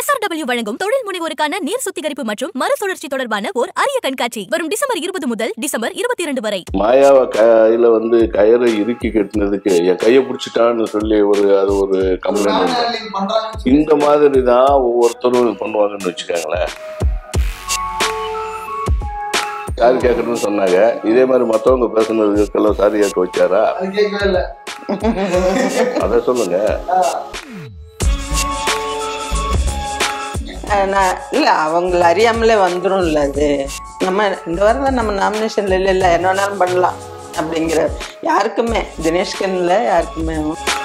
SRW வழங்கும் தொழில் முனைவோருக்கான நீர் சுத்திகரிப்பு மற்றும் மறுசுழற்சி தொடர்பான ஓர் அரிய கண்காட்சி வரும் டிசம்பர் இருபது முதல் டிசம்பர் இருபத்தி இரண்டு வரை மாயாவை கையில வந்து கயிறை இறுக்கி கட்டினதுக்கு என் கையை பிடிச்சிட்டான்னு சொல்லி ஒரு அது ஒரு கம்ப்ளைண்ட் வந்து இந்த மாதிரி தான் ஒவ்வொருத்தரும் இது பண்ணுவாங்கன்னு வச்சுக்கோங்களேன் சாரி கேட்கணும்னு சொன்னாங்க இதே மாதிரி மற்றவங்க பேசுனதுக்கெல்லாம் சாரி கேட்க வச்சாரா அது கேட்கவே இல்ல அதை சொல்லுங்க அஹ் நான் இல்ல அவங்கள அறியாமலே வந்துரும்ல அது நம்ம இந்த வாரம் தான் நம்ம நாமினேஷன்ல இல்ல இல்ல என்ன வேணாலும் பண்ணலாம் அப்படிங்கிற யாருக்குமே தினேஷ்கன் இல்ல யாருக்குமே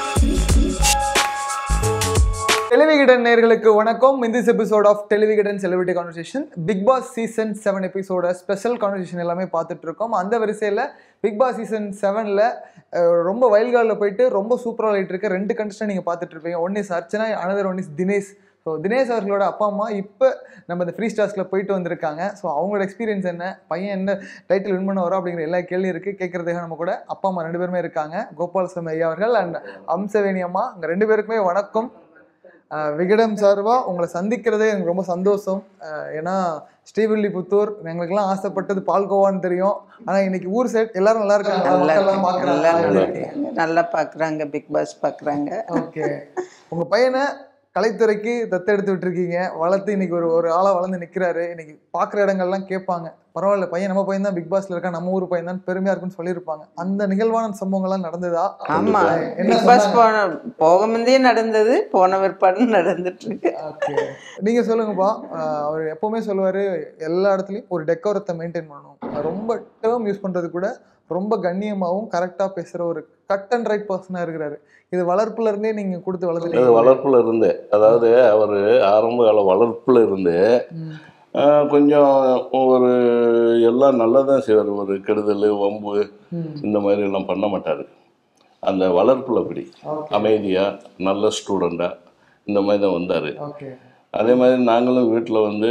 டெலிவிகடன் நேயர்களுக்கு வணக்கம் in this episode of Televikatan celebrity conversation Bigg Boss season seven episode special conversation எல்லாமே பார்த்துட்டு இருக்கோம் அந்த வரிசையில் பிக் பாஸ் சீசன் செவனில் ரொம்ப வயல்காலில் போயிட்டு ரொம்ப சூப்பராக ஆகிட்டு இருக்க ரெண்டு கண்டஸ்டன் நீங்கள் பார்த்துட்டு இருப்பீங்க one is Archana another one is Dinesh so Dinesh அவர்களோட அப்பா அம்மா இப்போ நம்ம இந்த ஃப்ரீ ஸ்டார்ஸில் போயிட்டு வந்திருக்காங்க ஸோ அவங்களோட எக்ஸ்பீரியன்ஸ் என்ன பையன் என்ன டைட்டில் வின் பண்ண வரோம் அப்படிங்கிற எல்லா கேள்வியும் இருக்குது கேட்குறதுக்காக நம்ம கூட அப்பா அம்மா ரெண்டு பேருமே இருக்காங்க கோபாலசாமி ஐயா அவர்கள் அண்ட் அம்சவேணி அம்மா அங்கே ரெண்டு பேருக்குமே வணக்கம் ஆஹ் விகடன் சார்பா உங்களை சந்திக்கிறதே எனக்கு ரொம்ப சந்தோஷம் ஆஹ் ஏன்னா ஸ்ரீவில்லிபுத்தூர் எங்களுக்கெல்லாம் ஆசைப்பட்டது பால்கோவான்னு தெரியும் ஆனா இன்னைக்கு ஊர் சைட் எல்லாரும் நல்லா இருக்காங்க நல்லா மக்கள் எல்லாம் இருக்கு. நல்லா பாக்குறாங்க இருக்காங்க. நல்லா பாக்குறாங்க பிக் பாஸ் பாக்குறாங்க ஓகே உங்க பையனை கலைத்துறைக்கு தத்தெடுத்து விட்டுருக்கீங்க வளர்த்து இன்னைக்கு ஒரு ஒரு ஆளா வளர்ந்து நிக்கிறாரு இன்னைக்கு பாக்குற இடங்கள்லாம் கேட்பாங்க பரவாயில்ல பையன் நம்ம பையன் தான் பிக் பாஸ்ல இருக்கா நம்ம ஊர் பையன் தான் பெருமையா இருக்குன்னு சொல்லியிருப்பாங்க அந்த நிகழ்வான சம்பவங்கள்லாம் நடந்ததா ஆமா என்ன பிக் பாஸ் சொன்னாங்க? போன போக முந்தையே நடந்தது போன பிற்பாடு நடந்துட்டு இருக்கு ஓகே நீங்க சொல்லுங்கப்பா ஆஹ் அவர் எப்பவுமே சொல்லுவாரு எல்லா இடத்துலயும் ஒரு டெக்கோரத்தை மெயின்டைன் பண்ணணும் ரொம்ப டேர்ம் யூஸ் பண்றது கூட ரொம்ப கண்ணியமாகவும் கரெக்டா பேசுற ஒரு கட் அண்ட் ரைட் பர்சனா இருக்கிறாரு இது வளர்ப்புல இருந்தே நீங்க கொடுத்து அது வளர்த்துட்டீங்க வளர்ப்புல இருந்து அதாவது அவர் ஆரம்ப கால வளர்ப்புல இருந்து ம். ஆஹ், கொஞ்சம் ஒரு எல்லாம் நல்லதான் செய்வார் ஒரு கெடுதல் வம்பு ம். இந்த மாதிரி எல்லாம் பண்ண மாட்டார் அந்த வளர்ப்புல அப்படி ஓகே அமைதியாக நல்ல ஸ்டூடெண்ட்டாக இந்த மாதிரி தான் வந்தார் ஓகே அதே மாதிரி நாங்களும் வீட்டில் வந்து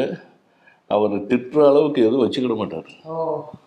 அவர் திட்டுற அளவுக்கு எதுவும் வச்சுக்கிட மாட்டார் ஓ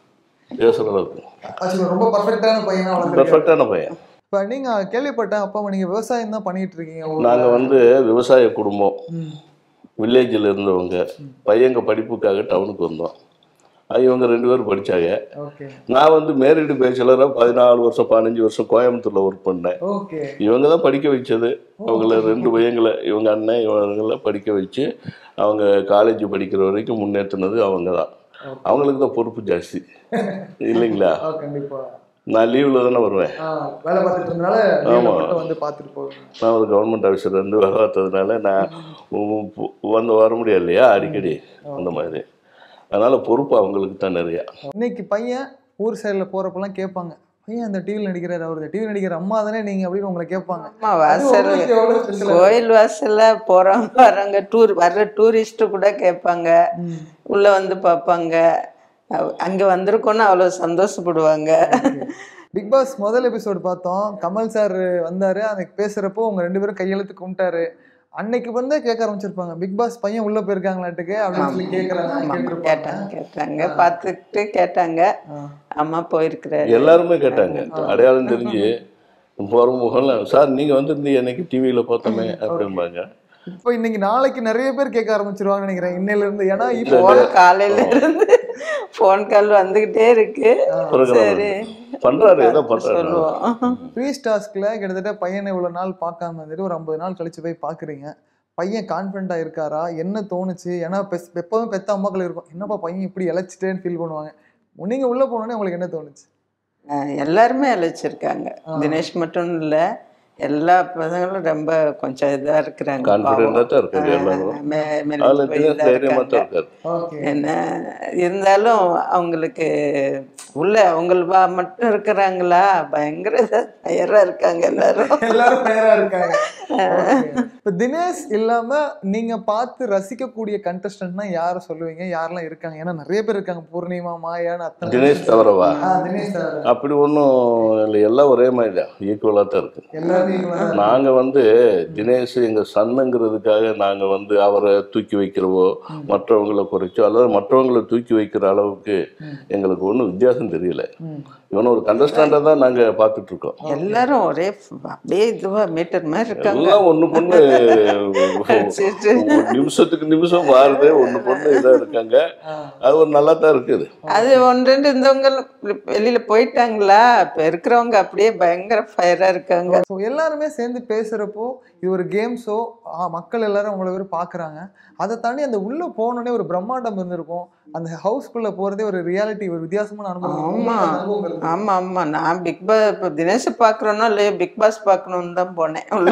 பேசுகிற அளவுக்கு ஆக்சுவலி ரொம்ப பர்ஃபெக்டான பையனா வளர்ந்துருக்காரு பெர்ஃபெக்டான பையன் இப்போ நீங்க கேள்விப்பட்டேன் அப்பா அம்மா நீங்க விவசாயம் தான் பண்ணிட்டு இருக்கீங்க ஊர்ல. நாங்கள் வந்து விவசாய குடும்பம் ம். வில்லேஜில் இருந்தவங்க பையங்க படிப்புக்காக டவுனுக்கு வந்தோம் அது இவங்க ரெண்டு பேரும் படித்தாங்க ஓகே நான் வந்து மேரிடு பேச்சுலராக பதினாலு வருஷம் பதினஞ்சு வருஷம் கோயம்புத்தூரில் ஒர்க் பண்ணேன் ஓகே இவங்க தான் படிக்க வச்சது அவங்கள ரெண்டு பையங்களை இவங்க அண்ணன் இவங்களை படிக்க வச்சு அவங்க காலேஜ் படிக்கிற வரைக்கும் முன்னேற்றினது அவங்க தான் அவங்களுக்கு தான் பொறுப்பு ஜாஸ்தி இல்லைங்களா ஆ கண்டிப்பா நான் லீவில் தானே வருவேன் ஆ, வேலை பார்த்துட்டு இருந்தனால leave-ல மட்டும் வந்து பார்த்துட்டு போவேன் நான் ஒரு கவர்மெண்ட் ஆஃபீஸர் வந்து வேலை பார்த்ததுனால நான் உ- உ- வந்து வர முடியாது இல்லையா அடிக்கடி அந்த மாதிரி அதனால பொறுப்பு அவங்களுக்கு தான் நிறையா இன்னைக்கு பையன் ஊர் சைடில் போறப்பெல்லாம் கேட்பாங்க பையன் அந்த டிவியில் நடிக்கிறாரு அவர் டிவி நடிக்கிற அம்மா தானே நீங்க அப்படின்னு உங்களை கேட்பாங்க ஆமா வாசல் உங்களுக்கு எவ்வளவு special ஆ கோயில் வாசல்ல போறவங்க வர்றவங்க டூர் வர்ற டூரிஸ்ட் கூட கேட்பாங்க ம். உள்ள வந்து பார்ப்பாங்க அவ- அங்க வந்திருக்கோன்னு அவ்வளவு சந்தோஷப்படுவாங்க பிக் பாஸ் முதல் எபிசோடு பார்த்தோம் கமல் சார் வந்தாரு அன்னைக்கு பேசுறப்போ உங்க ரெண்டு பேரும் கையெழுத்து கும்பிட்டாரு அன்னைக்கு வந்து கேட்க ஆரம்பிச்சிருப்பாங்க பிக் பாஸ் பையன் உள்ள போயிருக்காங்களாட்டுக்கு அப்படின்னு சொல்லி கேட்கறாங்க ஆமா, கேட்டிருப்பாங்க கேட்டாங்க கேட்டாங்க பார்த்துட்டு கேட்டாங்க ஆ. அம்மா போயிருக்கிறாரு எல்லாருமே கேட்டாங்க அடையாளம் தெரிஞ்சு போகிற முகம்ல சார் நீங்கள் வந்திருந்தீங்க என்னைக்கு டிவியில் பார்த்தோமே அப்படிம்பாங்க இப்போ இன்னைக்கு நாளைக்கு நிறைய பேர் கேட்க ஆரம்பிச்சிருவாங்கன்னு நினைக்கிறேன் இன்னையில இருந்து ஏன்னா இப்போ போன் காலையில இருந்து போன் கால் வந்துகிட்டே இருக்கு சரி பண்ணுறாரு ஏதோ பண்ணுறாரு சொல்லுவோம் ஃப்ரீ ஸ்டாஸ்க்ல கிட்டத்தட்ட பையனை இவ்வளவு நாள் பார்க்காம இருந்துட்டு ஒரு ஐம்பது நாள் கழிச்சு போய் பாக்குறீங்க பையன் கான்ஃபிடண்டா இருக்காரா என்ன தோணுச்சு ஏன்னா பெஸ்- எப்பவுமே பெத்த அம்மாக்கள் இருக்கும் என்னப்பா பையன் இப்படி இழைச்சிட்டேன்னு ஃபீல் பண்ணுவாங்க நீங்க உள்ள போனோடனே உங்களுக்கு என்ன தோணுச்சு அஹ் எல்லாருமே அழைச்சிருக்காங்க தினேஷ் மட்டும் இல்ல எல்லா பசங்களும் ரொம்ப கொஞ்சம் இதா இருக்கிறாங்க கான்ஃபிடென்ட்டாக தான் இருக்காரு எல்லாரும் அதில் தினேஷ் தைரியமாக தான் இருக்காரு ஓகே என்ன இருந்தாலும் அவங்களுக்கு உள்ள அவங்க வா- மட்டும் இருக்கிறாங்களா பயங்கர தயாரா இருக்காங்க எல்லாரும் எல்லாரும் தயாரா இருக்காங்க இப்போ தினேஷ் இல்லாம நீங்க பார்த்து ரசிக்கக்கூடிய கண்டஸ்டன்ட்னா யாரை சொல்லுவீங்க யாரெல்லாம் இருக்காங்க ஏன்னா நிறைய பேர் இருக்காங்க பூர்ணிமா மாயான்னு அத்தனை தினேஷ் தவிரவா ஆ, தினேஷ் சார் அப்படி ஒன்றும் இல்லை எல்லாம் ஒரே மாதிரி தான் ஈக்குவலாக தான் இருக்கு எல்லாரும் இவங்களா தான் நாங்கள் வந்து தினேஷ் எங்கள் சன்னுங்கிறதுக்காக நாங்கள் வந்து அவரை தூக்கி வைக்கிறவோ மற்றவங்களை குறைச்சோ அல்லது மற்றவங்களை தூக்கி வைக்கிற அளவுக்கு எங்களுக்கு ஒன்றும் வித்தியாசம் தெரியல ம். இவனை ஒரு கண்டஸ்டாண்டாக தான் நாங்கள் பார்த்துட்டு இருக்கோம் எல்லாரும் ஒரே ஃப- அப்படியே இதுவா மீட்டர் மாதிரி இருக்காங்க எல்லாம் ஒண்ணு பொண்ணு சரி. ஒரு நிமிஷத்துக்கு நிமிஷம் மாறுது ஒண்ணு பொண்ணு இதா இருக்காங்க அது ஒரு நல்லா தான் இருக்குது அது ஒன்று ரெண்டு இருந்தவங்க வெளியில போயிட்டாங்களா இப்ப இருக்கிறவங்க அப்படியே பயங்கர ஃபயரா இருக்காங்க ஸோ எல்லாருமே சேர்ந்து பேசுறப்போ இது ஒரு கேம் ஷோ மக்கள் எல்லாரும் உங்களை பேர் பார்க்குறாங்க அதை தாண்டி அந்த உள்ள போனோடனே ஒரு பிரம்மாண்டம் இருந்திருக்கும் அந்த ஹவுஸ்குள்ள போறதே ஒரு ரியாலிட்டி ஒரு வித்தியாசமான அனுபவம் இருக்கும். ஆமா அந்த அனுபவம் இருக்கு. ஆமா ஆமா நான் பிக் பாஸ் இப்போ தினேஷ் பாக்குறோன்னா இல்லையோ பிக் பாஸ் பார்க்கணும்னு தான் போனேன் உள்ள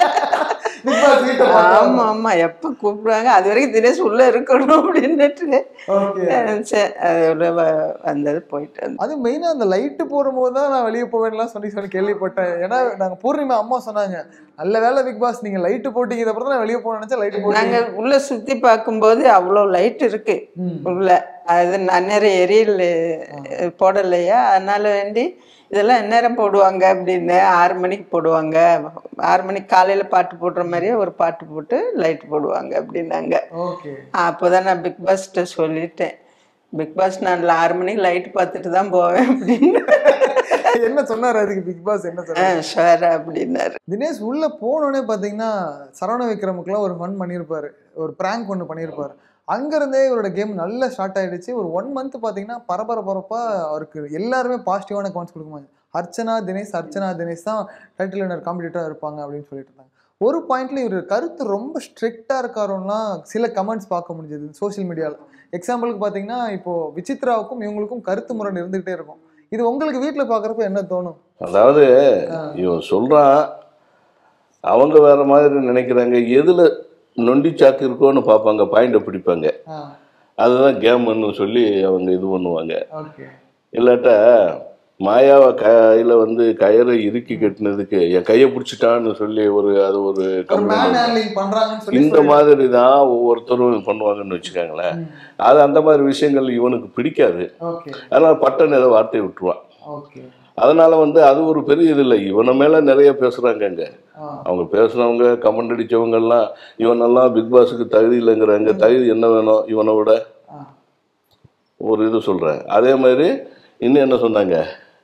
Big Boss வீட்டை பார்த்தா- ஆமா ஆமா எப்ப கூப்பிடுறாங்க அது வரைக்கும் தினேஷ் உள்ள இருக்கணும் அப்படின்னுட்டு Okay. அஹ் சரி, அது உள்ள வ- வந்தது போயிட்டு வந்தேன். அது மெயினா அந்த லைட்டு போடும்போது தான் நான் வெளியே போவேன்லாம் சொல்லி சொல்லி கேள்விப்பட்டேன் ஏன்னா நாங்க பூர்ணிமா அம்மா சொன்னாங்க நல்ல வேலை பிக் பாஸ் நீங்க லைட்டு போட்டீங்க அப்புறம் தான் நான் வெளியே போக நினைச்சா லைட்டு நாங்க போட்டீங்க உள்ள சுத்தி பார்க்கும்போது அவ்வளவு லைட் இருக்கு உள்ள அது நன்னேரம் எரியல் போடலையா அதனால வேண்டி இதெல்லாம் எந்நேரம் போடுவாங்க அப்படின்னு ஆறு மணிக்கு போடுவாங்க ஆறு மணிக்கு காலையில பாட்டு போடுற மாதிரியே ஒரு பாட்டு போட்டு லைட் போடுவாங்க அப்படின்னாங்க ஓகே அப்போதான் நான் பிக் பாஸ்கிட்ட சொல்லிட்டேன் பிக் பாஸ் நான் ஆறு மணிக்கு லைட் பார்த்துட்டு தான் போவேன் அப்படின்னு என்ன சொன்னாரு அதுக்கு பிக் பாஸ் என்ன சொன்னாரு ஷுவரா அப்படின்னாரு தினேஷ் உள்ள போனோடனே பாத்தீங்கன்னா சரவண விக்ரமுக்குலாம் ஒரு ஃபன் பண்ணியிருப்பாரு ஒரு பிராங்க் ஒன்று பண்ணியிருப்பாரு அங்கிருந்தே இவரோட கேம் நல்லா ஸ்டார்ட் ஆயிடுச்சு ஒரு ஒன் மந்த் பாத்தீங்கன்னா பரபர பரப்பா அவருக்கு எல்லாருமே பாசிட்டிவான கமெண்ட்ஸ் கொடுக்குமாங்க அர்ச்சனா தினேஷ் அர்ச்சனா தினேஷ் தான் டைட்டில் வினர் காம்படிட்டராக இருப்பாங்க அப்படின்னு சொல்லிட்டு இருந்தாங்க ஒரு பாயிண்ட்ல இவர் கருத்து ரொம்ப ஸ்ட்ரிக்டா இருக்காரோன்னா சில கமெண்ட்ஸ் பார்க்க முடிஞ்சது சோஷியல் மீடியாவில் எக்ஸாம்பிளுக்கு பார்த்தீங்கன்னா இப்போ விசித்ராவுக்கும் இவங்களுக்கும் கருத்து முரண் இருந்துகிட்டே இருக்கும் இது உங்களுக்கு வீட்டில் பார்க்குறப்ப என்ன தோணும் அதாவது இவன் சொல்றான் அவங்க வேற மாதிரி நினைக்கிறாங்க எதுல நொண்டி சாக்கு இருக்கோன்னு பார்ப்பாங்க பாயிண்ட பிடிப்பாங்க ஆ அதுதான் கேம்னு சொல்லி அவங்க இது பண்ணுவாங்க ஓகே இல்லாட்டா மாயாவை கையில வந்து கயிறை இறுக்கி கட்டினதுக்கு என் கையை பிடிச்சிட்டான்னு சொல்லி ஒரு அது ஒரு ஒரு மேன் கம்ப்ளைண்ட் ஹேண்ட்லிங் பண்றாங்கன்னு சொல்லி இந்த மாதிரி தான் ஒவ்வொருத்தரும் பண்ணுவாங்கன்னு வச்சுக்கோங்களேன் அது அந்த மாதிரி விஷயங்கள் இவனுக்கு பிடிக்காது ஓகே அதனால பட்டன் ஏதோ வார்த்தையை விட்டுருவான் ஓகே அதனால வந்து அது ஒரு பெரிய இது இல்லை இவனை மேல நிறைய பேசுறாங்க அங்க ஆ அவங்க பேசுனவங்க கமெண்ட் அடிச்சவங்க எல்லாம் இவனெல்லாம் பிக் பாஸுக்கு தகுதி இல்லைங்கிறாங்க தகுதி என்ன வேணும் இவனை விட ஆ ஒரு இது சொல்றேன் அதே மாதிரி இன்னும் என்ன சொன்னாங்க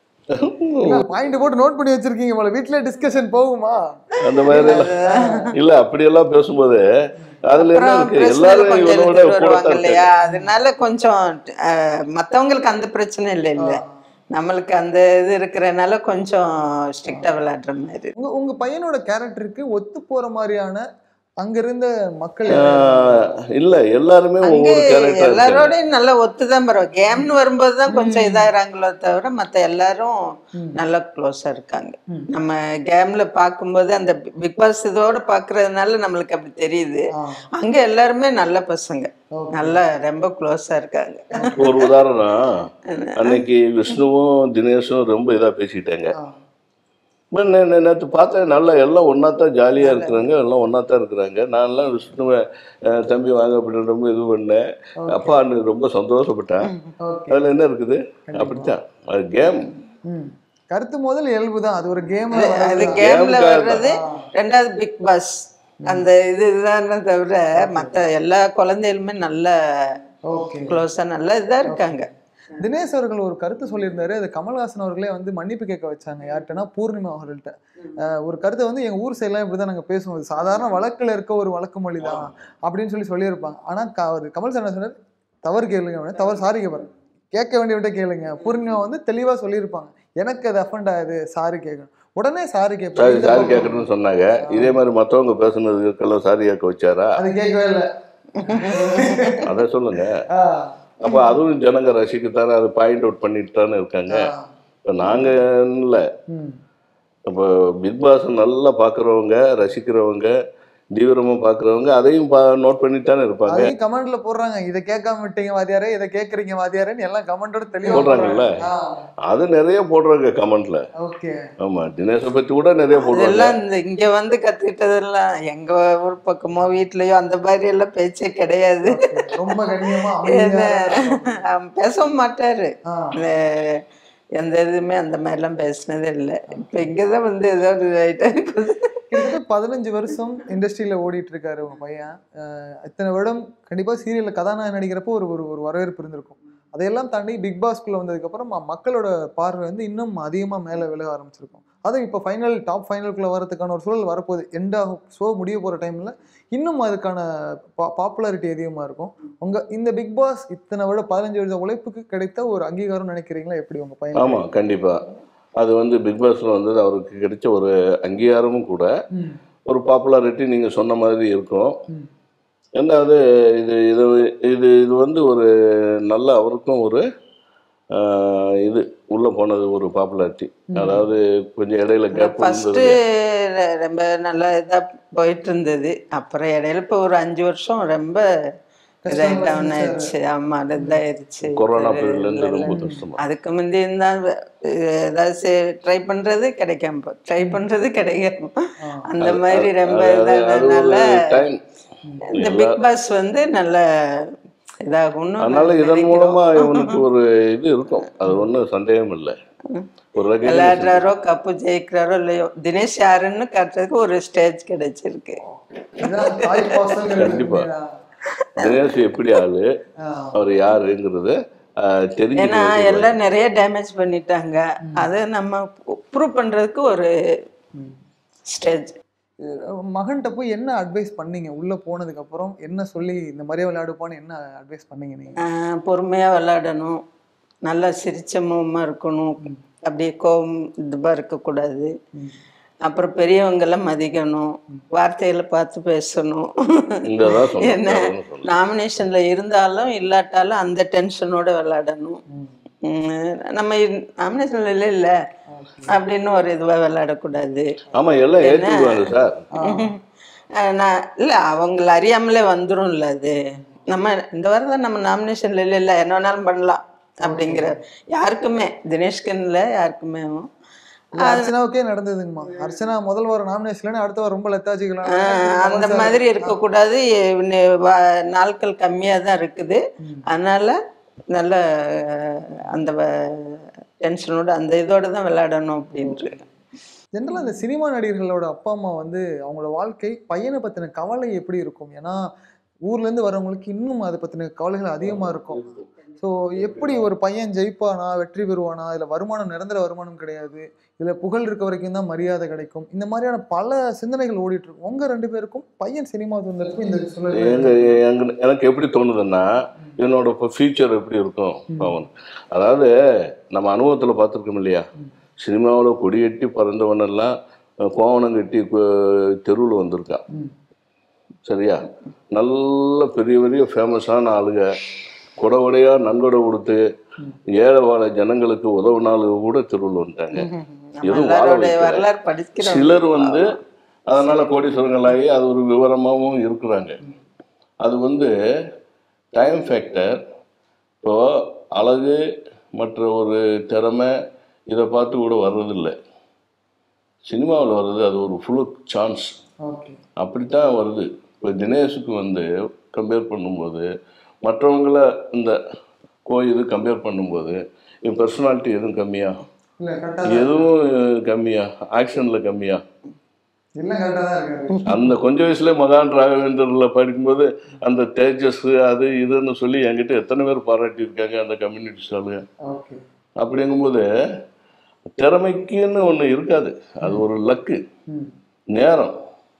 பாயிண்ட் போட்டு நோட் பண்ணி வச்சிருக்கீங்க போல வீட்ல டிஸ்கஷன் போகுமா அந்த மாதிரி எல்லாம் இல்ல அப்படியெல்லாம் பேசும்போது அதுல என்ன அப்புறம் இருக்கு பிரச்சனை எல்லாரும் கொஞ்சம் இவனோட எடுத்துட்டு கூட வருவாங்க தான் இல்லையா இருக்காங்க. அதனால கொஞ்சம் அஹ், மத்தவங்களுக்கு அந்த பிரச்சனை இல்லை இல்ல நம்மளுக்கு அந்த இது இருக்கிறனால கொஞ்சம் ஸ்ட்ரிக்டா விளையாடுற மாதிரி உங்க உங்க பையனோட கேரக்டருக்கு ஒத்து போற மாதிரியான அங்க இருந்த மக்கள் ஆஹ் இல்ல எல்லாருமே அங்கே ஒவ்வொரு கேரக்டர் எல்லாரோடையும் நல்லா ஒத்துதான் பரவாயில்ல கேம்னு வரும்போது தான் கொஞ்சம் இதாகிறாங்களோ தவிர மத்த எல்லாரும் நல்லா க்ளோஸா இருக்காங்க நம்ம கேம்ல பார்க்கும்போது அந்த பிக் பாஸ் இதோட பாக்குறதுனால நம்மளுக்கு அப்படி தெரியுது ஆ. அங்க எல்லாருமே நல்ல பசங்க நல்லா ரொம்ப க்ளோஸா இருக்காங்க ஒரு உதாரணம் அன்னைக்கு விஷ்ணுவும் தினேஷும் ரொம்ப இதா பேசிட்டாங்க நேற்று பார்த்தேன் நல்லா எல்லாம் ஒன்றா தான் ஜாலியாக இருக்கிறாங்க எல்லாம் ஒன்றா தான் இருக்கிறாங்க நான்லாம் விஷ்ணுவை அஹ், தம்பி வாங்க அப்படின்னு ரொம்ப இது பண்ணேன் அப்பா அன்னைக்கு ரொம்ப சந்தோஷப்பட்டேன் ஓகே அதில் என்ன இருக்குது அப்படித்தான் அது கேம் ம் கருத்து முதல் இயல்பு தான் அது ஒரு கேம் அது கேம்ல Game வர்றது ரெண்டாவது பிக் பாஸ் அந்த இது இதுதானே தவிர மத்த எல்லா குழந்தைகளுமே நல்ல ஓகே க்ளோஸா நல்லா இதா இருக்காங்க தினேஷ் அவர்கள் ஒரு கருத்து சொல்லியிருந்தாரு அது கமல்ஹாசன் அவர்களே வந்து மன்னிப்பு கேட்க வச்சாங்க யார்கிட்டனா பூர்ணிமா அவர்கள்ட்ட அஹ் ஒரு கருத்தை வந்து எங்க ஊர் சைட்லாம் இப்படிதான் நாங்க பேசுவோம் இது சாதாரண வழக்குல இருக்க ஒரு வழக்கு மொழி தான் அப்படின்னு சொல்லி சொல்லியிருப்பாங்க ஆனா க- அவர் கமல் சார் என்ன சொன்னார் தவறு கேளுங்க அப்படின்னு. தவறு சாரி கேட்பாரு கேட்க வேண்டியவிட்ட கேளுங்க பூர்ணிமா வந்து தெளிவா சொல்லியிருப்பாங்க எனக்கு அது அஃபண்ட் ஆகுது சாரி கேட்கணும் உடனே சாரி சாரி கேட்பாங்க சாரி கேட்கணும்னு சொன்னாங்க இதே மாதிரி மற்றவங்க பேசுனதுக்கெல்லாம் சாரி கேட்க வச்சாரா அது கேட்கவே இல்லை அதை சொல்லுங்க ஆஹ் அப்போ அதுவும் ஜனங்க ரசிக்கத்தானே அதை பாயிண்ட் அவுட் பண்ணிட்டு தானே இருக்காங்க ஆஹ் இப்போ நாங்கள் இல்லை ம் இப்போ பிக் பாஸ் நல்லா பார்க்குறவங்க ரசிக்கிறவங்க தீவிரமாக பார்க்குறவங்க அதையும் பா நோட் பண்ணிட்டு தானே இருப்பாங்க அதையும் கமெண்ட்ல போடுறாங்க இதை கேட்காம விட்டீங்க வாதியாரே இதை கேட்கறீங்க வாதியாரேன்னு எல்லாம் கமெண்டோட தெளிவா போடுறாங்கல்ல? அது நிறைய போடுறாங்க கமெண்ட்ல ஓகே ஆமாம் தினேஷை பற்றி கூட நிறைய போடுறாங்க அதெல்லாம் இந்த இங்க வந்து கத்துக்கிட்டதெல்லாம் எங்க ஊர் பக்கமோ வீட்லயோ அந்த மாதிரி எல்லாம் பேச்சே கிடையாது ரொம்ப கண்ணியமா என்ன, அமைதியா அவன் பேசவும் மாட்டாரு ஆ. இந்த எந்த இதுவுமே அந்த மாதிரிலாம் பேசினதே இல்லை இப்ப இங்கதான் வந்து ஏதோ ஒரு ஆயிட்டா இருக்குது கிட்டத்தட்ட பதினஞ்சு வருஷம் இண்டஸ்ட்ரியில ஓடிட்டு இருக்காரு உங்க பையன் அஹ் இத்தனை வருடம் கண்டிப்பா சீரியல்ல கதாநாயகன் நடிக்கிறப்போ ஒரு ஒரு ஒரு வரவேற்பு இருந்திருக்கும் அதையெல்லாம் தாண்டி பிக் பாஸ்க்குள்ள வந்ததுக்கப்புறம் ம- மக்களோட பார்வை வந்து இன்னும் அதிகமாக மேலே விழ ஆரம்பிச்சிருக்கும் அதுவும் இப்போ ஃபைனல் டாப் ஃபைனலுக்குள்ள வரதுக்கான ஒரு சூழல் வரப்போகுது எண்ட் ஆகும் ஷோ முடிய போகிற டைமில் இன்னும் அதுக்கான பா பாப்புலாரிட்டி அதிகமாக இருக்கும் உங்கள் இந்த பிக் பாஸ் இத்தனை விட பதினஞ்சு வருஷ உழைப்புக்கு கிடைத்த ஒரு அங்கீகாரம் நினைக்கிறீங்களா எப்படி உங்கள் பையன் ஆமாம் கண்டிப்பாக அது வந்து பிக் பாஸில் வந்து அவருக்கு கிடைச்ச ஒரு அங்கீகாரமும் கூட ம். ஒரு பாப்புலாரிட்டி நீங்கள் சொன்ன மாதிரி இருக்கும் ம். ரெண்டாவது இது இது இது இது வந்து ஒரு நல்ல அவருக்கும் ஒரு ஆஹ், இது உள்ளே போனது ஒரு பாப்புலாரிட்டி அதாவது கொஞ்சம் இடையில கேப் ஃபர்ஸ்ட் இருந்தது ரொம்ப நல்லா இதா போயிட்டு இருந்தது அப்புறம் இடையில இப்போ ஒரு அஞ்சு வருஷம் ரொம்ப இதாகி டவுன் ஆயிடுச்சு ஆமா இதாயிருச்சு கொரோனா பீரியட்லேருந்து ரொம்ப கஷ்டமா அதுக்கு முந்தி இருந்தா ஏதாவது ட்ரை பண்றது கிடைக்காம ட்ரை பண்றது கிடைக்காம அந்த மாதிரி ரொம்ப அது அது இதானதுனால ஒரு டைம் இந்த பிக் பாஸ் வந்து நல்ல இதாகும்னு அதனால இதன் மூலமா இவனுக்கு ஒரு இது இருக்கும் அது ஒன்றும் சந்தேகம் இல்லை ஒரு recognition. விளையாடுறாரோ கப்பு ஜெயிக்கிறாரோ இல்லையோ தினேஷ் யாருன்னு காட்டுறதுக்கு ஒரு ஸ்டேஜ் கிடைச்சிருக்கு இதான் தாய் பாசங்கிறது கண்டிப்பா. தினேஷ் எப்படி ஆளு ஆ. அவர் யாருங்கிறது ஆஹ், ஏன்னா தெரிஞ்சுக்கிறது எல்லாம் நிறைய டேமேஜ் பண்ணிட்டாங்க அதை நம்ம ப்ரூவ் பண்றதுக்கு ஒரு ஸ்டேஜ் மகன்கிட்ட போய் என்ன அட்வைஸ் பண்ணீங்க உள்ள போனதுக்கு அப்புறம் என்ன சொல்லி இந்த மாதிரியே விளையாடுப்பான்னு என்ன அட்வைஸ் பண்ணீங்க நீங்க பொறுமையா விளையாடணும் நல்லா சிரிச்ச முகமா இருக்கணும் அப்படியே கோபம் இதுவா இருக்கக்கூடாது அப்புறம் பெரியவங்கெல்லாம் மதிக்கணும் வார்த்தைகளை பார்த்து பேசணும் இங்க தான் சொன்னேன் என்ன வேற ஒண்ணும் சொல்லல. நாமினேஷன்ல இருந்தாலும் இல்லாட்டாலும் அந்த டென்ஷனோட விளையாடணும் உம், நம்ம நாமினேஷன்ல இல்லை இல்ல அப்படின்னு ஒரு இதுவா விளையாடக்கூடாது ஆமா எல்லாம் ஏற்றுக்குவாங்க சார் அஹ் நான் இல்ல அவங்கள அறியாமலே வந்துரும்ல அது நம்ம இந்த வாரம் தான் நம்ம நாமினேஷன்ல இல்லை இல்லை என்ன வேணாலும் பண்ணலாம் அப்படிங்கிற யாருக்குமே தினேஷ்கன் இல்லை யாருக்குமே இல்ல, அர்ச்சனாவுக்கே நடந்ததுங்கம்மா அர்ச்சனா முதல் வாரம் நாமினேஷன் அடுத்த வாரம் ரொம்ப லெத்தாஜிக்கலாம் ஆஹ் அந்த மாதிரி இருக்கக்கூடாது நே- வா- நாட்கள் கம்மியாக தான் இருக்குது அதனால நல்ல அஹ், அந்த டென்ஷனோட அந்த இதோட தான் விளையாடணும் அப்படின்ட்டு ஜென்ரலாக இந்த சினிமா நடிகர்களோட அப்பா அம்மா வந்து அவங்களோட வாழ்க்கை பையனை பற்றின கவலை எப்படி இருக்கும் ஏன்னா ஊர்லேருந்து வரவங்களுக்கு இன்னும் அதை பற்றின கவலைகள் அதிகமாக இருக்கும் ஸோ எப்படி ஒரு பையன் ஜெயிப்பானா வெற்றி பெறுவானா இதில் வருமானம் நிரந்தர வருமானம் கிடையாது இதில் புகழ் இருக்க வரைக்கும் தான் மரியாதை கிடைக்கும் இந்த மாதிரியான பல சிந்தனைகள் ஓடிட்டு இருக்கும் உங்கள் ரெண்டு பேருக்கும் பையன் சினிமா வந்ததுக்கும் இந்த சூழல் எங்க எங்க எனக்கு எப்படி தோணுதுன்னா என்னோட இப்போ ஃபியூச்சர் எப்படி இருக்கும் அவன் அதாவது நம்ம அனுபவத்தில் பார்த்துருக்கோம் இல்லையா சினிமாவில் கொடியேட்டி பறந்தவனெல்லாம் அஹ், கோவணம் கட்டி தெருவில் வந்திருக்கான் ம். சரியா நல்ல பெரிய பெரிய ஃபேமஸான ஆளுங்க கொடை கொடையா நன்கொடை கொடுத்து ஏழை வாழ ஜனங்களுக்கு உதவுனாலும் கூட தெருவில் வந்துட்டாங்க நம்ம எதுவும் வாழ எல்லாரோடைய வைக்கல. வரலாறு படிக்கிறோம் சிலர் வந்து அதனால கோடீஸ்வரங்களாகி அது ஒரு விவரமாகவும் இருக்கிறாங்க அது வந்து டைம் ஃபேக்டர் இப்போ அழகு மற்ற ஒரு திறமை இதை பார்த்து கூட வர்றதில்லை சினிமாவில் வர்றது அது ஒரு ஃபுல் சான்ஸ் ஓகே அப்படித்தான் வருது இப்போ தினேஷுக்கு வந்து கம்பேர் பண்ணும்போது மற்றவங்கள இந்த கோ இது கம்பேர் பண்ணும்போது என் பர்சனாலிட்டி எதுவும் கம்மியா இல்லை கரெக்டாக எதுவும் கம்மியா ஆக்ஷனில் கம்மியா இல்லை கரெக்டாக தான் இருக்காரு அந்த கொஞ்ச வயசுல மகான் ராகவேந்தரில் படிக்கும்போது அந்த தேஜஸ் அது இதுன்னு சொல்லி என்கிட்ட எத்தனை பேர் பாராட்டியிருக்காங்க அந்த கம்யூனிட்டிஸ் ஆளுங்க ஓகே அப்படிங்கும்போது திறமைக்குன்னு ஒன்று இருக்காது அது ஒரு லக்கு ம் நேரம்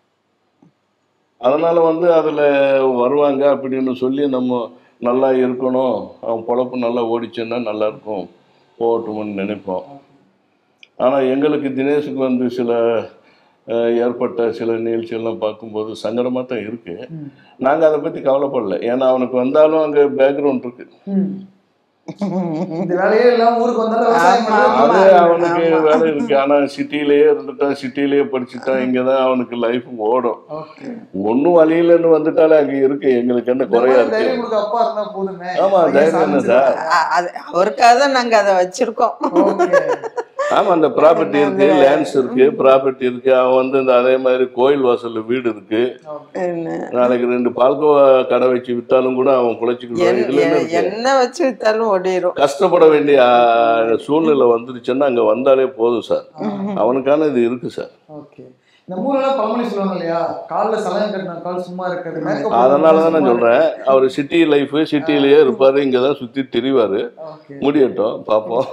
அதனால வந்து அதில் வருவாங்க அப்படின்னு சொல்லி நம்ம நல்லா இருக்கணும் அவன் பொழப்பு நல்லா ஓடிச்சுன்னா நல்லா இருக்கும் போகட்டும்னு நினைப்போம் ஆனால் எங்களுக்கு தினேஷுக்கு வந்து சில அஹ், ஏற்பட்ட சில நிகழ்ச்சியெல்லாம் பார்க்கும்போது சங்கடமாக தான் இருக்குது நாங்கள் அதை பற்றி கவலைப்படல ஏன்னா அவனுக்கு வந்தாலும் அங்கே பேக்ரவுண்ட் இருக்குது ம். இந்த வேலையே இல்லாம ஊருக்கு வந்தாலும் விவசாயம் ஆமா, பண்றது. அது அவனுக்கு வேலை இருக்கு ஆனா சிட்டிலேயே இருந்துட்டான் சிட்டிலேயே படிச்சுட்டான் இங்கதான் அவனுக்கு லைஃப் ஓடும் ஓகே ஒன்னும் வழியிலன்னு வந்துட்டாலே அங்க இருக்கு எங்களுக்கு என்ன குறையா இருக்கு தைரியம் கொடுக்க அப்பா இருந்தா போதுமே ஆமா பையன் தைரியம் என்ன சார் அ- அது அவருக்காக தான் நாங்க அதை வச்சிருக்கோம் ஓகே ஆமா அந்த ப்ராப்பர்ட்டி இருக்கு லேண்ட்ஸ் இருக்கு ப்ராப்பர்ட்டி இருக்கு அவன் வந்து இந்த அதே மாதிரி கோயில் வாசல்ல வீடு இருக்கு என்ன நாளைக்கு ரெண்டு பால்கோவா கடை வச்சு வித்தாலும் கூட அவன் குழைச்சிக்கிடுவான் இதுல என்ன இருக்கு என்ன வச்சு வித்தாலும் ஓடிரும் கஷ்டப்பட வேண்டிய ஆ, சூழ்நிலை வந்துருச்சுன்னா அங்க வந்தாலே போதும் சார் அவனுக்கான இது இருக்கு சார் ஓகே இந்த ஊரெல்லாம் பழமொழி சொல்லுவாங்க இல்லையா காலில் சலகம் கட்டின கால் சும்மா இருக்கிறது மேக்கப் அதனால தான் நான் சொல்றேன் அவர் சிட்டி லைஃப் சிட்டிலேயே இருப்பாரு இங்கே தான் சுற்றி திரிவாரு ஓகே முடியட்டும் பார்ப்போம்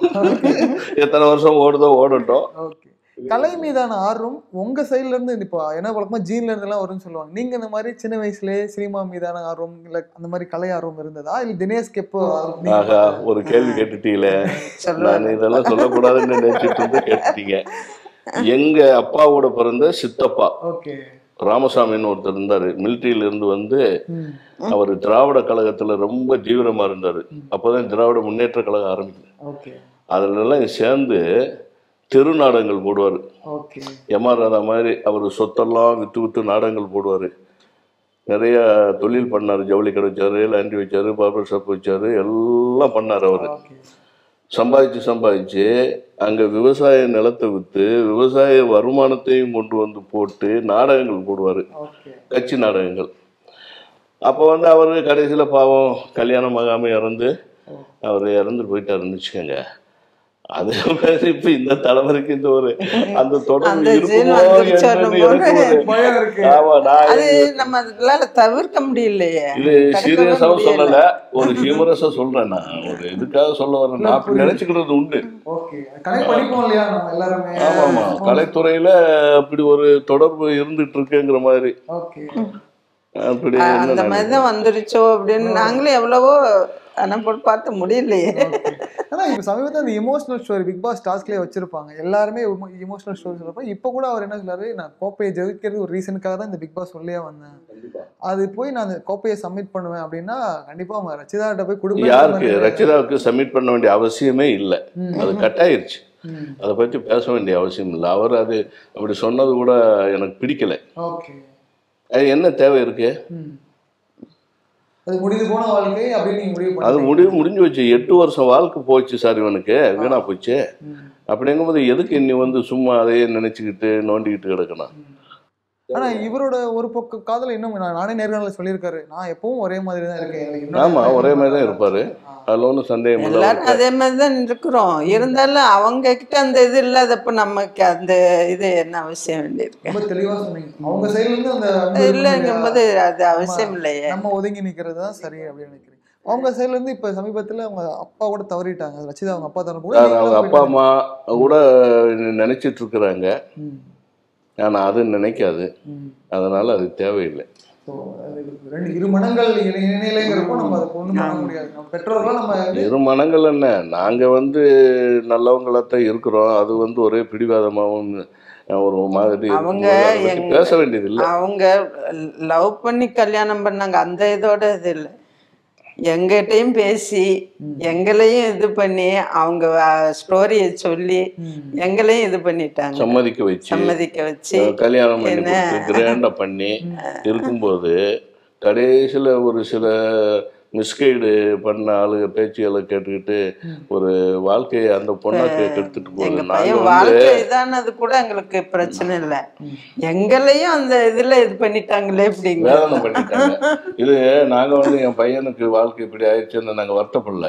எத்தனை வருஷம் ஓடுதோ ஓடட்டும் ஓகே கலை மீதான ஆர்வம் உங்க சைடுல இருந்து இப்போ என்ன வழக்கமா ஜீன்ல இருந்து எல்லாம் வரும்னு சொல்லுவாங்க நீங்க இந்த மாதிரி சின்ன வயசுலயே சினிமா மீதான ஆர்வம் இல்ல அந்த மாதிரி கலை ஆர்வம் இருந்ததா இல்ல தினேஷ்க்கு எப்போ ஆர்வம் நீங்க ஆகா ஒரு கேள்வி கேட்டுட்டீங்களே நான் இதெல்லாம் சொல்லக்கூடாதுன்னு நினைச்சிட்டு இருந்து கேட்டுட்டீங்க எங்க அப்பாவோட பிறந்த சித்தப்பா ஓகே ராமசாமின்னு ஒருத்தர் இருந்தாரு மிலிட்ரியில இருந்து வந்து அவர் திராவிட கழகத்துல ரொம்ப தீவிரமா இருந்தாரு அப்போதான் திராவிட முன்னேற்ற கழகம் ஆரம்பிக்குது ஓகே அதுல எல்லாம் சேர்ந்து தெரு நாடகங்கள் போடுவார் ஓகே எம் ஆர் ராதா மாதிரி அவர் சொத்தெல்லாம் விற்று விற்று நாடகங்கள் போடுவார் நிறைய தொழில் பண்ணார் ஜவுளி கடை வச்சாரு லேண்டி வச்சாரு பார்பர் ஷாப் வச்சாரு எல்லாம் பண்ணார் அவர் ஓகே சம்பாதிச்சு சம்பாதிச்சு அங்கே விவசாய நிலத்தை விற்று விவசாய வருமானத்தையும் கொண்டு வந்து போட்டு நாடகங்கள் போடுவார் ஓகே கட்சி நாடகங்கள் அப்போ வந்து அவர் கடைசியில் பாவம் கல்யாணம் ஆகாமல் இறந்து அவர் இறந்து போயிட்டாருன்னு வச்சுக்கோங்க அது மாதிரி இப்போ இந்த தலைமுறைக்கு இந்த ஒரு அந்த தொடர்பு அந்த இருக்குமோ ஜீன் வந்துருச்சு என்னன்னு வரும்போது எனக்கு ஒரு பயம் இருக்கு ஆமா நான் அது நம்ம அதனால தவிர்க்க முடியலையே இது தடுக்கவே சீரியஸாவும் முடியல. சொல்லல ஒரு ஹியூமரஸா சொல்றேன் நான் ஒரு இதுக்காக சொல்ல வரேன் நான் அப்படி நினைச்சுக்கிறது உண்டு ஓகே கனெக்ட் பண்ணிப்போம் இல்லையா நம்ம எல்லாருமே ஆமா ஆமா கலைத்துறையில அப்படி ஒரு தொடர்பு இருந்துட்டு இருக்குங்கிற மாதிரி ஓகே அப்படி அஹ் என்ன அந்த மாதிரி தான் வந்துருச்சோ அப்படின்னு நாங்களே எவ்வளவோ ஆனால் போட்டு பார்த்து முடியலையே ஆனா இப்ப சமீபத்தில் அந்த இமோஷனல் ஸ்டோரி பிக் பாஸ் டாஸ்க்லேயே வச்சிருப்பாங்க எல்லாருமே இமோஷனல் ஸ்டோரி சொல்றப்ப இப்போ கூட அவர் என்ன சொல்றாரு நான் கோப்பையை ஜெயிக்கிறது ஒரு ரீசனுக்காக தான் இந்த பிக் பாஸ் உள்ளே வந்தேன் அது போய் நான் அந்த கோப்பையை சப்மிட் பண்ணுவேன் அப்படின்னா கண்டிப்பா அவங்க ரச்சிதாட்ட போய் கொடுக்க யாருக்கு ரச்சிதாவுக்கு சப்மிட் பண்ண வேண்டிய அவசியமே இல்லை அது கட்டாயிருச்சு அதை பத்தி பேச வேண்டிய அவசியம் இல்லை அவர் அது அப்படி சொன்னது கூட எனக்கு பிடிக்கல ஓகே அது என்ன தேவை இருக்கு அது முடிந்து போன வாழ்க்கை அப்படின்னு நீங்க முடிவு அது பண்ணி முடிவு முடிஞ்சு வச்சு எட்டு வருஷம் வாழ்க்கை போச்சு சார் இவனுக்கு வீணா போச்சு அப்படிங்கும்போது எதுக்கு இன்னி வந்து சும்மா அதையே நினைச்சுக்கிட்டு நோண்டிக்கிட்டு கிடக்கணும் ஆனா இவரோட ஒரு பக்க காதல இன்னும் நான் நானே நேர்காணல சொல்லியிருக்காரு நான் எப்பவும் ஒரே மாதிரி தான் இருக்கேன் எனக்கு இன்னொரு ஆமா ஒரே மாதிரி தான் இருப்பாரு அதுல ஒன்றும் சந்தேகம் இல்லை எல்லாரும் அதே மாதிரி தான் இருக்கிறோம் இருந்தாலும் அவங்க கிட்ட அந்த இது இல்லாதப்ப நமக்கு அந்த இது என்ன அவசியம் வேண்டியிருக்கு ரொம்ப தெளிவா சொன்னீங்க அவங்க சைடுல இருந்து அந்த அன்பு இருக்கும் இல்லைங்கும் இல்லையா? போது அது அவசியம் இல்லையே நம்ம ஒதுங்கி நிக்கிறது தான் சரி அப்படின்னு நினைக்கிறேன் அவங்க சைடுல இருந்து இப்ப சமீபத்துல அவங்க அப்பா கூட தவறிட்டாங்க ரச்சிதா அவங்க அப்பா தவறு கூட சார், அவங்க நீங்களும் அப்பா போயிட்டு- அம்மா கூட நினைச்சிட்டு இருக்கிறாங்க ம், ஆனா அது நினைக்காது ம். அதனால அது தேவையில்லை So, அது ரெண்டு இரு மனங்கள் இணை- இணையலைங்கிறப்போ நம்ம அதை ஒண்ணும் பண்ண முடியாது நம்ம பெற்றோர்கள் நம்ம வந்து இரு மனங்கள் என்ன நாங்க வந்து நல்லவங்களாத்தான் இருக்கிறோம் அது வந்து ஒரே பிடிவாதமாகவும் ஒரு மாதிரி அவங்க இருக்கும்போது அதை பத்தி எங்க- பேச வேண்டியது இல்லை அவங்க லவ் பண்ணி கல்யாணம் பண்ணாங்க அந்த இதோட இது இல்லை எங்கிட்டையும் பேசி எங்களையும் இது பண்ணி அவங்க ஸ்டோரியை சொல்லி எங்களையும் இது பண்ணிட்டாங்க சம்மதிக்க வச்சு சம்மதிக்க வச்சு கல்யாணம் பண்ணி என்ன? கொடுத்து கிராண்டா பண்ணி இருக்கும்போது கடைசியில ஒரு சில மிஸ்கைடு பண்ண ஆளுங்க பேச்சுகளை கேட்டுக்கிட்டு ஒரு வாழ்க்கையை அந்த பொண்ணாக்கு கெடுத்துட்டு எங்க போகுது நாங்க பையன் வந்து வாழ்க்கை இதானது கூட எங்களுக்கு பிரச்சனை இல்லை எங்களையும் அந்த இதுல இது பண்ணிட்டாங்களே அப்படிங்க வேதனை பண்ணிட்டாங்க இது நாங்க வந்து என் பையனுக்கு வாழ்க்கை இப்படி ஆயிடுச்சுன்னு நாங்க வருத்தப்படல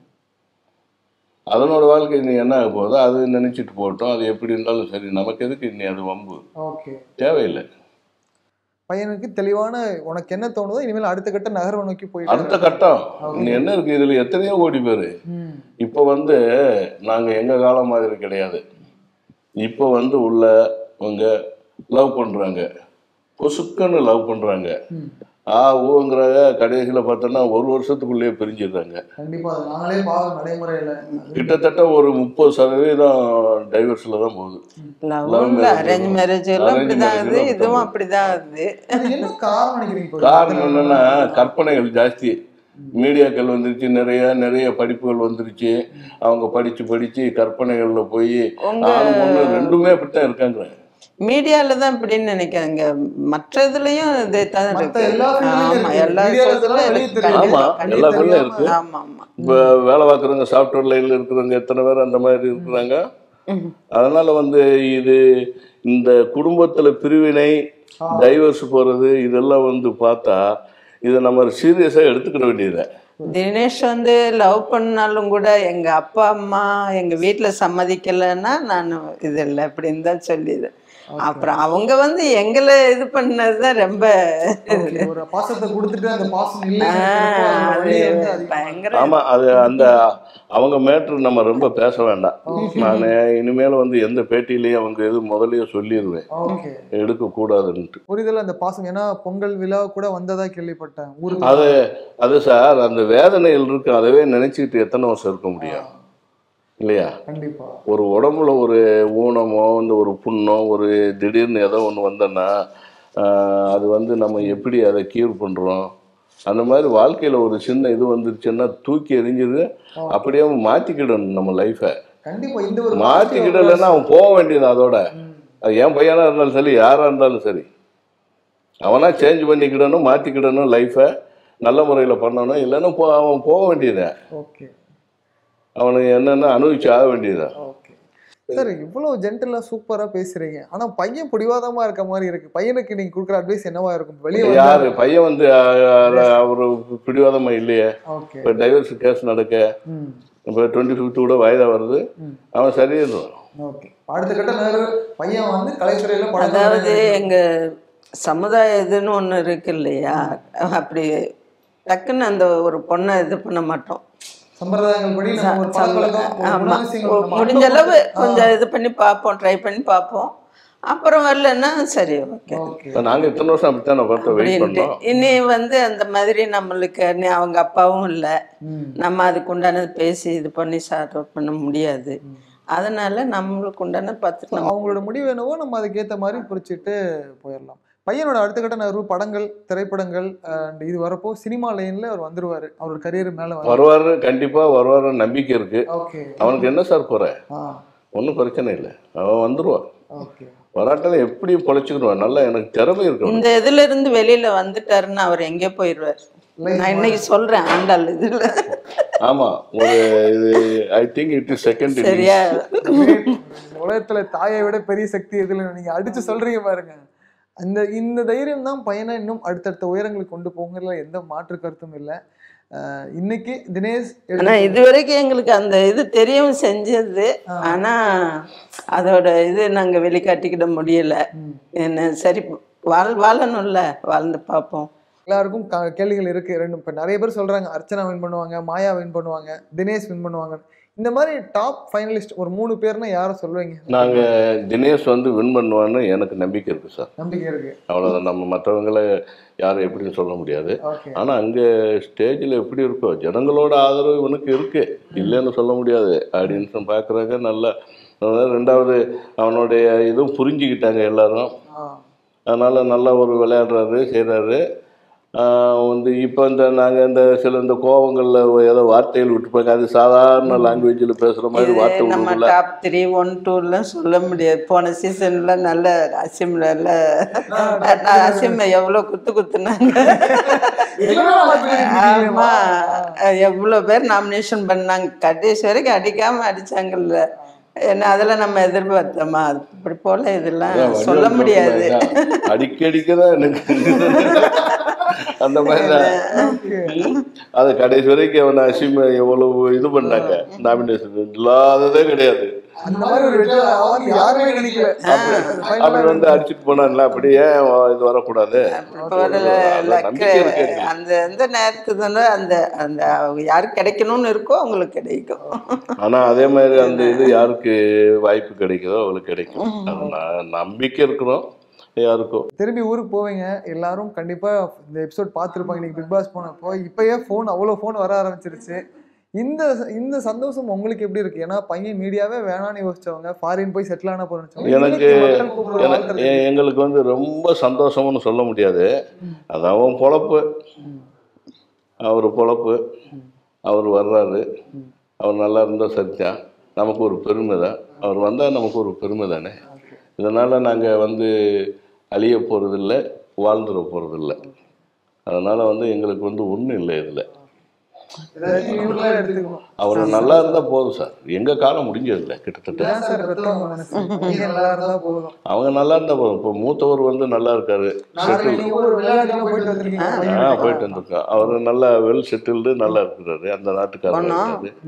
அதனோட வாழ்க்கை நீ என்ன ஆக போகுதோ அது நினைச்சிட்டு போகட்டும் அது எப்படி இருந்தாலும் சரி நமக்கு எதுக்கு இன்னி அது வம்பு ஓகே தேவையில்லை பையனுக்கு தெளிவான உனக்கு என்ன தோணுதோ இனிமேல் அடுத்த கட்ட நகர்வை நோக்கி போயிட்டு அடுத்த கட்டம் இனி என்ன இருக்கு இதுல எத்தனையோ கோடி பேர் ம், இப்போ வந்து நாங்க எங்க காலம் மாதிரி கிடையாது இப்போ வந்து உள்ளவங்க லவ் பண்றாங்க பொசுக்குன்னு லவ் பண்றாங்க ம். ஆ ஊங்கிறாங்க கடைசியில பார்த்தோன்னா ஒரு வருஷத்துக்குள்ளேயே பிரிஞ்சிடுறாங்க கண்டிப்பா அது நாங்களே பாவம் நடைமுறையில அது கிட்டத்தட்ட ஒரு முப்பது சதவீதம் டைவர்ஸ்ல தான் போகுது லவ்ல marriage. அரேஞ்ச் மேரேஜ் எல்லாம் Arrange அப்படிதான் marriage ஆகுது எல்லாம் இதுவும் அப்படிதான் அப்படிதான் ஆகுது அது என்ன காரணம் நினைக்கிறீங்க இப்போ? காரணம் என்னன்னா கற்பனைகள் ஜாஸ்தி மீடியாக்கள் வந்துருச்சு நிறைய நிறைய படிப்புகள் வந்துருச்சு அவங்க படிச்சு படிச்சு கற்பனைகள்ல போய் உங்க- ஆண் பொண்ணு ரெண்டுமே அப்படித்தான் இருக்காங்க மீடியால தான் இப்படின்னு நினைக்காங்க மற்ற இதுலயும் இதே தான் மத்த இருக்கு எல்லா field லயும் ஆமா இருக்கு. எல்லா media ல இதுலயும் இதெல்லாம் வெளிய இருக்கு. தெரியுது. ஆமா, கண்டிப்பா, எல்லா கண்டிப்பா. field லயும் இருக்கு. ஆமா ஆமா இப்போ வேலை பார்க்குறவங்க சாஃப்ட்வேர் லைன்ல இருக்கிறவங்க எத்தனை பேர் அந்த மாதிரி இருக்கிறாங்க அதனால வந்து இது இந்த குடும்பத்துல பிரிவினை டைவர்ஸ் போறது இதெல்லாம் வந்து பார்த்தா இதை நம்ம சீரியஸா எடுத்துக்கிட வேண்டியது தினேஷ் வந்து லவ் பண்ணாலும் கூட எங்க அப்பா அம்மா எங்க வீட்டுல சம்மதிக்கலைன்னா நான் இது இல்லை அப்படின்னு தான் சொல்லிது அப்புறம் அவங்க வந்து எங்களை இது பண்ணதுதான் ரொம்ப Okay, ஒரு பாசத்தை கொடுத்துட்டு அந்த பாசம் இல்லை ஆஹ், அது பயங்கர ஆமா அது அந்த அவங்க மேட்ரு நம்ம ரொம்ப பேச வேண்டாம் நான் இனிமேல் வந்து எந்த பேட்டியிலையும் அவங்க இது முதல்லயே சொல்லிடுவேன் ஓகே எடுக்கக்கூடாதுன்ட்டு புரிதல் அந்த பாசம் ஏன்னா பொங்கல் விழா கூட வந்ததா கேள்விப்பட்டேன் ஊருக்கு அது அது சார் அந்த வேதனையில் இருக்கு அதவே நினைச்சிட்டு எத்தனை வருஷம் இருக்க முடியும் இல்லையா கண்டிப்பா ஒரு உடம்புல ஒரு ஊனமோ இந்த ஒரு புண்ணோ ஒரு திடீர்னு ஏதோ ஒன்று வந்தோன்னா ஆஹ், அது வந்து நம்ம எப்படி அதை கியூர் பண்ணுறோம் அந்த மாதிரி வாழ்க்கையில் ஒரு சின்ன இது வந்துருச்சுன்னா தூக்கி எறிஞ்சிது அப்படியே மாற்றிக்கிடணும் நம்ம லைஃப்பை கண்டிப்பா இந்த ஒரு மாற்றிக்கிடலைன்னா அவன் போக வேண்டியது அதோட அது என் பையனாக இருந்தாலும் சரி யாராக இருந்தாலும் சரி அவனா சேஞ்ச் பண்ணிக்கிடணும் மாற்றிக்கிடணும் லைஃப்பை நல்ல முறையில் பண்ணணும் இல்லைன்னா போ அவன் போக வேண்டியது ஓகே அவனுக்கு என்னென்ன அனுபவிச்சு ஆக வேண்டியது ஓகே சார் இவ்வளவு ஜென்டலா சூப்பரா பேசுறீங்க ஆனா பையன் பிடிவாதமா இருக்க மாதிரி இருக்கு பையனுக்கு நீங்க கொடுக்குற அட்வைஸ் என்னவா இருக்கும் வெளியே யாரு பையன் வந்து அவர் பிடிவாதமா இல்லையே ஓகே இப்போ டைவர்ஸ் கேஸ் நடக்க ம் இப்போ டுவெண்ட்டி ஃபிஃப்த் கூட வயதா வருது ம். அவன் சரியிடும் ஓகே அடுத்த கட்ட நேரு பையன் வந்து கலைத்துறையில படம் அதாவது எங்க சமுதாய இதுன்னு ஒண்ணு இருக்கு இல்லையா அப்படி டக்குன்னு அந்த ஒரு பொண்ணை இது பண்ண மாட்டோம் சம்பிரதாயங்கள் படி நம்ம ஒரு பழக்கவழக்கம், ஒரு ஆமா குணாதிசயங்கள் நம்ம முடிஞ்ச அனுபவம். அளவு கொஞ்சம் இது பண்ணி பார்ப்போம் ட்ரை பண்ணி பார்ப்போம் அப்புறம் வரலன்னா சரி ஓகே ஓகே இப்போ நாங்கள் இத்தனை வருஷம் அப்படித்தான் பார்த்து வெயிட் அப்படின்ட்டு பண்ணோம் இனி வந்து அந்த மாதிரி நம்மளுக்கு நீ அவங்க அப்பாவும் இல்லை ம். நம்ம அதுக்கு உண்டானது பேசி இது பண்ணி சார்ட் அவுட் பண்ண முடியாது அதனால நம்மளுக்கு உண்டான பார்த்துட்டு நம்ம அவங்களோட முடிவு என்னவோ நம்ம அதுக்கேத்த மாதிரி புரிச்சிட்டு போயிடலாம் பையனோட அடுத்த கட்ட நகர்வு படங்கள் திரைப்படங்கள் அண்ட் இது வரப்போ சினிமா லைன்ல அவர் வந்துருவாரு அவரோட கரியர் மேல வர வருவாரு கண்டிப்பா வருவாரு நம்பிக்கை இருக்கு ஓகே அவனுக்கு என்ன சார் குறை ஆ ஒன்றும் பிரச்சனை இல்லை அவன் வந்துருவான் ஓகே வராட்டால எப்படி பொழைச்சிக்கிடுவான் நல்லா எனக்கு திறமை இருக்கு அவனுக்கு. இந்த இதுல இருந்து வெளியில வந்துட்டாருன்னா அவர் எங்கே போயிடுவார் நான் இன்னைக்கு சொல்றேன் ஆண்டாள் இதுல ஆமா ஒரு இது I think it is second சரியா உலகத்துல தாயை விட பெரிய சக்தி எதுல நீங்க அடிச்சு சொல்றீங்க பாருங்க அந்த இந்த தைரியம் தான் பையனை இன்னும் அடுத்தடுத்த உயரங்களுக்கு கொண்டு போங்கல எந்த மாற்று கருத்தும் இல்லை அஹ் இன்னைக்கு தினேஷ் எடுத்த- ஆனா இது வரைக்கும் எங்களுக்கு அந்த இது தெரியவும் செஞ்சது ஆனா அதோட இது நாங்க வெளிக்காட்டிக்கிட முடியல ம். என்ன சரி வாழ் வாழணும்ல வாழ்ந்து பார்ப்போம் எல்லாருக்கும் க- கேள்விகள் இருக்கு ரெண்டு இப்போ நிறைய பேர் சொல்றாங்க அர்ச்சனா வின் பண்ணுவாங்க மாயா வின் பண்ணுவாங்க தினேஷ் வின் பண்ணுவாங்க இந்த மாதிரி டாப் ஃபைனலிஸ்ட் ஒரு மூணு பேர்னா யாரை சொல்லுவீங்க நாங்க தினேஷ் வந்து வின் பண்ணுவான்னு எனக்கு நம்பிக்கை இருக்கு சார் நம்பிக்கை இருக்கு அவ்வளோதான் நம்ம மற்றவங்களை யாரும் எப்படின்னு சொல்ல முடியாது ஓகே ஆனா அங்க ஸ்டேஜில் எப்படி இருக்கோ ஜனங்களோட ஆதரவு இவனுக்கு இருக்கு இல்லைன்னு சொல்ல முடியாது அப்படின்னு பார்க்குறாங்க நல்லா அதாவது ரெண்டாவது அவனுடைய இதுவும் புரிஞ்சுக்கிட்டாங்க எல்லாரும் ஆ அதனால நல்லா ஒரு விளையாடுறாரு செய்கிறாரு வந்து இப்போ இந்த நாங்கள் இந்த சில இந்த கோவங்களில் ஏதோ வார்த்தைகள் விட்டுப்பாங்க அது சாதாரண லாங்குவேஜில் பேசுகிற மாதிரி இது வார்த்தை நம்ம விடுறதுல டாப் த்ரீ ஒன் டூலாம் சொல்ல முடியாது போன சீசன்ல நல்ல அசிம் நல்ல அசிம் எவ்வளவு குத்து குத்துனாங்க ஆமா எவ்வளவு பேர் நாமினேஷன் பண்ணாங்க கடைசி வரைக்கும் அடிக்காம அடிச்சாங்கல்ல என்ன அதெல்லாம் நம்ம எதிர்பார்த்தோமா அது இப்படி போல இதெல்லாம் சொல்ல முடியாது அடிக்கடிக்க தான் எனக்கு அந்த மாதிரி தான் அது கடைசி வரைக்கும் அவனை அசிம எவ்வளவு இது பண்ணாங்க நாமினேஷன் இல்லாததே கிடையாது அந்த மாதிரி ஒரு வெற்றி ஆவான்னு யாருமே நினைக்கல அப்படி வந்து அடிச்சுட்டு போனான்ல அப்படி ஏன் இது வரக்கூடாது போல அது luck, நம்பிக்கை இருக்கு எனக்கு. அந்த எந்த நேரத்துக்கு தானே அந்த அந்த அவங்க யாருக்கு கிடைக்கணும்னு இருக்கோ அவங்களுக்கு கிடைக்கும் ஆனா அதே மாதிரி அந்த இது யாருக்கு வாய்ப்பு கிடைக்குதோ அவங்களுக்கு கிடைக்கும் அது ந- நம்பிக்கை இருக்கிறோம் யாருக்கும் திரும்பி ஊருக்கு போவீங்க எல்லாரும் கண்டிப்பா இந்த எபிசோட் பார்த்துருப்பாங்க இன்னைக்கு பிக் பாஸ் போனப்போ இப்பயே ஃபோன் அவ்வளோ ஃபோன் வர ஆரம்பிச்சிருச்சு இந்த இந்த சந்தோஷம் உங்களுக்கு எப்படி இருக்கு ஏன்னா பையன் மீடியாவே வேணாம்னு யோசிச்சவங்க ஃபாரின் போய் செட்டில் ஆன போறேன்னு எனக்கு என- எ- எங்களுக்கு வந்து ரொம்ப சந்தோஷம்னு சொல்ல முடியாது அது அவன் பொழப்பு அவர் பொழப்பு அவர் வர்றாரு அவர் நல்லா இருந்தால் சரிதான் நமக்கு ஒரு பெருமை தான் அவர் வந்தால் நமக்கு ஒரு பெருமை தானே இதனால் நாங்கள் வந்து அழிய போகிறதில்ல வாழ்ந்துட போகிறதில்ல அதனால் வந்து எங்களுக்கு வந்து ஒன்றும் இல்லை இதில் எடுத்துக்கணும் அவர் நல்லா இருந்தால் போதும் சார் எங்கள் காலம் முடிஞ்சதில்லை கிட்டத்தட்ட ஏன் சார் பெத்தவங்க மனசு பையன் நல்லா இருந்தா போதும் அவங்க நல்லா இருந்தால் போதும் இப்போ மூத்தவர் வந்து நல்லா இருக்காரு நாளைக்கு நீங்க ஒரு விளையாட்டுலாம் போயிட்டு வந்திருக்கீங்க ஆ பையன் போயிட்டு வந்திருக்கோம் அவர் நல்லா வெல் செட்டில்டு நல்லா இருக்கிறாரு அந்த நாட்டுக்காரர் போனோம். இருக்காரு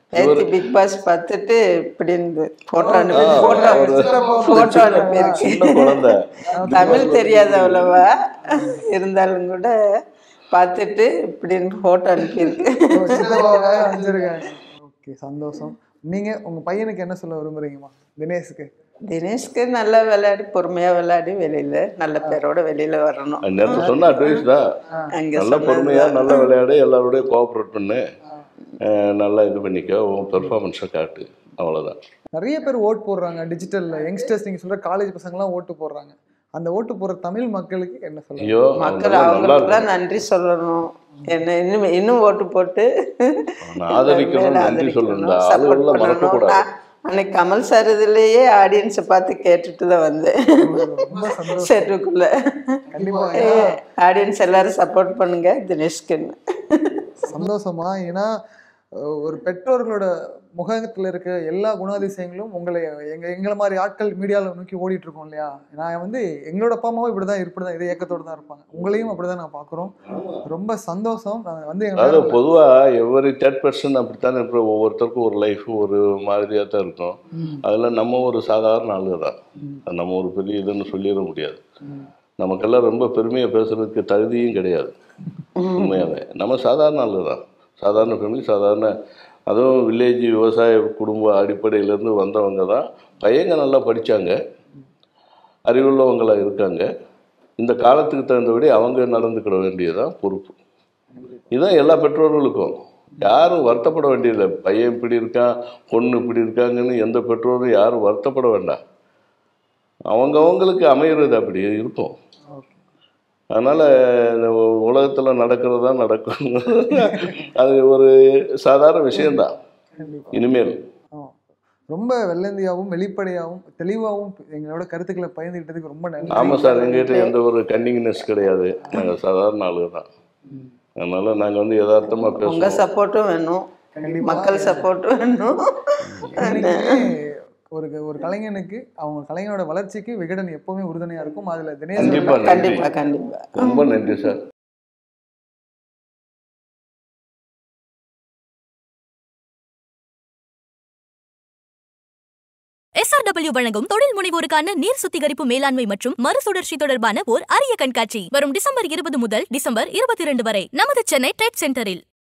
நேற்று பிக் பாஸ் பார்த்துட்டு இப்படி இருந்து போட்டோ அனுப்பி ஆ, போட்டோ ஒரு போட்டோ அனுப்பியிருக்கு சின்ன குழந்தை தமிழ் தெரியாது அவ்வளவா இருந்தாலும் கூட பார்த்துட்டு இப்படின்னு போட்டோ அனுப்பியிருக்கு ஓ, சித்தப்பாவை வச்சிருக்காங்க ஓகே சந்தோஷம் நீங்க உங்க பையனுக்கு என்ன சொல்ல விரும்புறீங்கம்மா தினேஷ்க்கு தினேஷ்க்கு நல்லா விளையாடி பொறுமையா விளையாடி வெளியில நல்ல பேரோட வெளியில வரணும் நேற்று சொன்ன அட்வைஸ் தான் அங்க நல்ல சொன்னது பொறுமையா நல்ல விளையாடு எல்லாரோடய கோஆப்ரேட் பண்ணு அஹ் நல்லா இது பண்ணிக்க உன் பெர்ஃபார்மன்ஸை காட்டு அவ்வளோதான் நிறைய பேர் ஓட் போடுறாங்க டிஜிட்டல்ல யங்ஸ்டர்ஸ் நீங்க சொல்ற காலேஜ் பசங்கலாம் ஓட்டு போடுறாங்க அந்த ஓட்டு போடுற தமிழ் மக்களுக்கு என்ன சொல்ல ஐயோ மக்கள் அவங்கெல்லாம் நல்லா அவங்களுக்குலாம் நன்றி சொல்லணும் என்ன இன்னும் இன்னும் ஓட்டு போட்டு அவனை ஆதரிக்கணும், மேல நன்றி சொல்லணும். இந்த support ஆளுகளை மறக்கக்கூடாது. பண்ணணும். நான் அன்னைக்கு கமல் சார் இதுலயே ஆடியன்ஸை பார்த்து கேட்டுட்டு தான் வந்தேன் ரொம்ப சந்தோஷம் செட்டுக்குள்ள கண்டிப்பா ஆடியன்ஸ் எல்லாரும் சப்போர்ட் பண்ணுங்க தினேஷ்குன்னு சந்தோஷமா ஏன்னா அஹ், ஒரு பெற்றோர்களோட முகத்துல இருக்க எல்லா குணாதிசயங்களும் உங்களை எங்க எங்களை மாதிரி ஆட்கள் மீடியாவில் நோக்கி ஓடிட்டு இருக்கோம் இல்லையா நான் வந்து எங்களோட அப்பா அம்மாவும் இப்படிதான் இப்படிதான் இதே ஏக்கத்தோட தான் இருப்பாங்க உங்களையும் அப்படிதான் நான் பாக்குறோம் ரொம்ப சந்தோஷம் நான் வந்து அதாவது எங்களால பொதுவாக எவ்வரி தேர்ட் பர்சன் அப்படித்தானே இருப்ப ஒவ்வொருத்தருக்கும் ஒரு லைஃப் ஒரு மாதிரியாக தான் இருக்கும் அதில் நம்ம ஒரு சாதாரண ஆளு தான் அது நம்ம ஒரு பெரிய இதுன்னு சொல்லிட முடியாது நமக்கெல்லாம் ரொம்ப பெருமையாக பேசுறதுக்கு தகுதியும் கிடையாது உண்மையாவே நம்ம சாதாரண ஆளு தான் சாதாரண ஃபேமிலி சாதாரண அதுவும் வில்லேஜ் விவசாய குடும்ப அடிப்படையிலேருந்து வந்தவங்க தான் பையங்க நல்லா படித்தாங்க அறிவுள்ளவங்களாக இருக்காங்க இந்த காலத்துக்கு தகுந்தபடி அவங்க நடந்துக்கிட வேண்டியதுதான் பொறுப்பு இதுதான் எல்லா பெற்றோர்களுக்கும் யாரும் வருத்தப்பட வேண்டியதில்லை பையன் இப்படி இருக்கான் பொண்ணு இப்படி இருக்காங்கன்னு எந்த பெற்றோரும் யாரும் வருத்தப்பட வேண்டாம் அவங்கவங்களுக்கு அமையிறது அப்படி இருக்கும் அதனால் இந்த உலகத்தில் நடக்கிறது தான் நடக்கும் அது ஒரு சாதாரண விஷயம்தான் இனிமேல் ஆமா. ரொம்ப வெள்ளந்தியாவும் வெளிப்படையாவும் தெளிவாகவும் எங்களோட கருத்துக்களை பயந்துக்கிட்டதுக்கு ரொம்ப நன்றி ஆமாம் சார் எங்ககிட்ட எந்த ஒரு கன்னிங்னஸ் கிடையாது நாங்கள் சாதாரண ஆளுங்க தான் அதனால் நாங்கள் வந்து யதார்த்தமாக உங்க பேசுவோம் சப்போர்ட்டும் வேணும் மக்கள் சப்போர்ட்டும் வேணும் இன்னைக்குமே ஒரு ஒரு கலைஞனுக்கு அவங்க கலைஞனோட வளர்ச்சிக்கு விகடன் எப்பவுமே உறுதுணையா இருக்கும் அதுல தினேஷ் கண்டிப்பா நன்றி கண்டிப்பா கண்டிப்பா ரொம்ப நன்றி சார் எஸ்ஆர்டபிள்யூ வழங்கும் தொழில் முனைவோருக்கான நீர் சுத்திகரிப்பு மேலாண்மை மற்றும் மறுசுழற்சி தொடர்பான ஓர் அரிய கண்காட்சி வரும் டிசம்பர் இருபது முதல் டிசம்பர் இருபத்தி இரண்டு வரை நமது சென்னை ட்ரேட் சென்டரில்